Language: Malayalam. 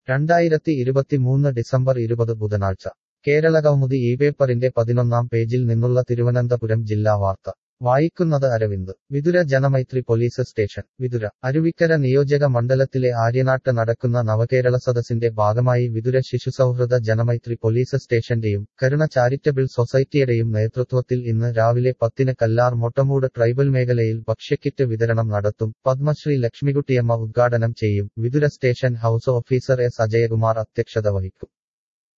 രണ്ടായിരത്തി ഇരുപത്തിമൂന്ന് ഡിസംബർ ഇരുപത് ബുധനാഴ്ച കേരളകൗമുദി ഈ പേപ്പറിന്റെ പതിനൊന്നാം പേജിൽ നിന്നുള്ള തിരുവനന്തപുരം ജില്ലാ വാർത്ത വായിക്കുന്നത് അരവിന്ദ് വിതുര ജനമൈത്രി പോലീസ് സ്റ്റേഷൻ വിതുര അരുവിക്കര നിയോജക മണ്ഡലത്തിലെ ആര്യനാട്ട് നടക്കുന്ന നവകേരള സദസ്സിന്റെ ഭാഗമായി വിതുര ശിശുസൗഹൃദ ജനമൈത്രി പോലീസ് സ്റ്റേഷന്റെയും കരുണ ചാരിറ്റബിൾ സൊസൈറ്റിയുടെയും നേതൃത്വത്തിൽ ഇന്ന് രാവിലെ പത്തിന് കല്ലാർ മൊട്ടമൂട് ട്രൈബൽ മേഖലയിൽ ഭക്ഷ്യക്കിറ്റ് വിതരണം നടത്തും പത്മശ്രീ ലക്ഷ്മികുട്ടിയമ്മ ഉദ്ഘാടനം ചെയ്യും Vithura station house officer S Ajayakumar അധ്യക്ഷത വഹിക്കും